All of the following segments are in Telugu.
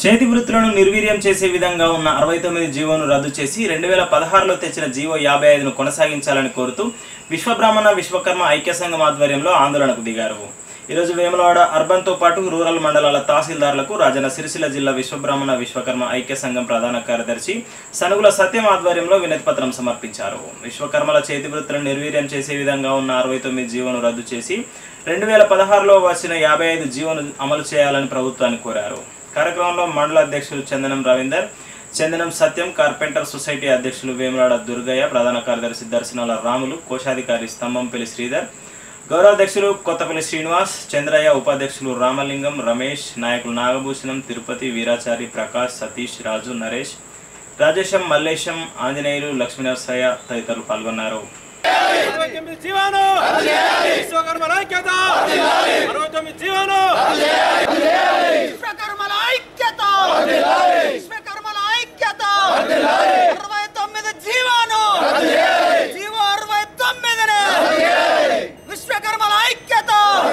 చేతి వృత్తులను నిర్వీర్యం చేసే విధంగా ఉన్న అరవై తొమ్మిది జీవోను రద్దు చేసి రెండు వేల పదహారులో తెచ్చిన జీవో యాభై ఐదును కొనసాగించాలని కోరుతూ విశ్వబ్రాహ్మణ విశ్వకర్మ ఐక్య సంఘం ఆధ్వర్యంలో ఆందోళనకు దిగారు ఈరోజు వేములవాడ అర్బన్తో పాటు రూరల్ మండలాల తహసీల్దార్లకు రాజన్న సిరిసిల్ల జిల్లా విశ్వబ్రాహ్మణ విశ్వకర్మ ఐక్య సంఘం ప్రధాన కార్యదర్శి సనుగుల సత్యం ఆధ్వర్యంలో వినతిపత్రం సమర్పించారు విశ్వకర్మల చేతి వృత్తులను నిర్వీర్యం చేసే విధంగా ఉన్న అరవై తొమ్మిది జీవోను రద్దు చేసి రెండు వేల పదహారులో వచ్చిన యాభై ఐదు జీవోను అమలు చేయాలని ప్రభుత్వాన్ని కోరారు కార్యక్రమంలో మండల అధ్యక్షులు చందనం రవీందర్ చందనం సత్యం కార్పెంటర్ సొసైటీ అధ్యక్షులు వేములాడ దుర్గయ్య ప్రధాన కార్యదర్శి దర్శనాల రాములు కోశాధికారి స్తంభంపల్లి శ్రీధర్ గౌరవాధ్యక్షులు కొత్తపల్లి శ్రీనివాస్ చంద్రయ్య ఉపాధ్యక్షులు రామలింగం రమేష్ నాయకులు నాగభూషణం తిరుపతి వీరాచారి ప్రకాష్ సతీష్ రాజు నరేష్ రాజేశం మల్లేశం ఆంజనేయులు లక్ష్మీనరసయ్య తదితరులు పాల్గొన్నారు అరవై తొమ్మిది జీవాను విశ్వకర్మల ఐక్యత అరవై తొమ్మిది జీవాను విశ్వకర్మల ఐక్యత విశ్వకర్మల ఐక్యత అరవై తొమ్మిది జీవాను జీవో అరవై తొమ్మిదిని విశ్వకర్మల ఐక్యత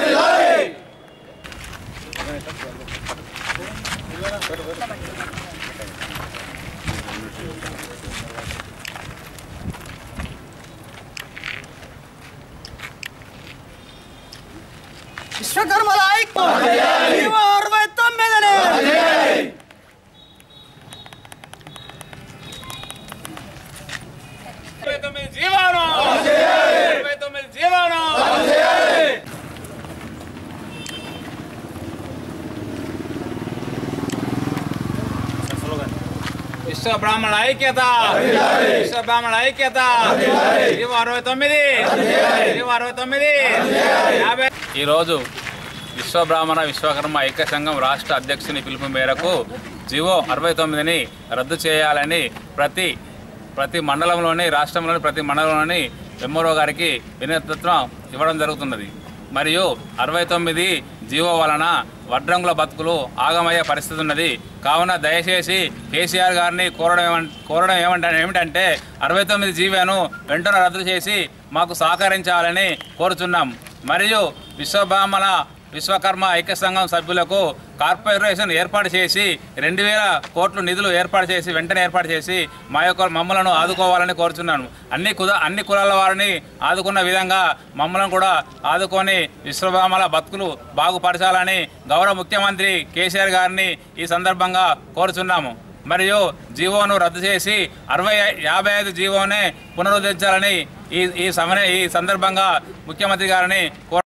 విశ్వకర్మల ఐక్యత జీవో అరవై తొమ్మిదిని అరవై తొమ్మిది జీవాను అరవై తొమ్మిది జీవాను విశ్వ బ్రాహ్మణ ఐక్యత విశ్వ బ్రాహ్మణ ఐక్యత జీవో అరవై తొమ్మిది జీవో అరవై తొమ్మిది యాభై ఈరోజు విశ్వ బ్రాహ్మణ విశ్వకర్మ ఐక్య సంఘం రాష్ట్ర అధ్యక్షుని పిలుపు మేరకు జీవో అరవై తొమ్మిదిని రద్దు చేయాలని ప్రతి ప్రతి మండలంలోని రాష్ట్రంలోని ప్రతి మండలంలోని ఎంఆర్ఓ గారికి వినతిత్వం ఇవ్వడం జరుగుతున్నది మరియు అరవై తొమ్మిది జీవో వలన వడ్రంగుల బతుకులు ఆగమయ్యే పరిస్థితి ఉన్నది కావున దయచేసి కేసీఆర్ గారిని కోరడం ఏమం కోరడం ఏమంటే ఏమిటంటే అరవై తొమ్మిది జీవోను వెంటనే రద్దు చేసి మాకు సహకరించాలని కోరుచున్నాం మరియు విశ్వబ్రాహ్మణ విశ్వకర్మ ఐక్య సంఘం సభ్యులకు కార్పొరేషన్ ఏర్పాటు చేసి రెండు వేల కోట్లు నిధులు ఏర్పాటు చేసి వెంటనే ఏర్పాటు చేసి మా యొక్క మమ్మలను ఆదుకోవాలని కోరుచున్నాను అన్ని కుల అన్ని కులాల వారిని ఆదుకున్న విధంగా మమ్మల్ని కూడా ఆదుకొని విశ్వబ్రాహ్మణ బతుకులు బాగుపరచాలని గౌరవ ముఖ్యమంత్రి కేసీఆర్ గారిని ఈ సందర్భంగా కోరుచున్నాము మరియు జీవోను రద్దు చేసి అరవై యాభై ఐదు జీవోనే పునరుద్ధరించాలని ఈ ఈ సమయ ఈ సందర్భంగా ముఖ్యమంత్రి గారిని కోరు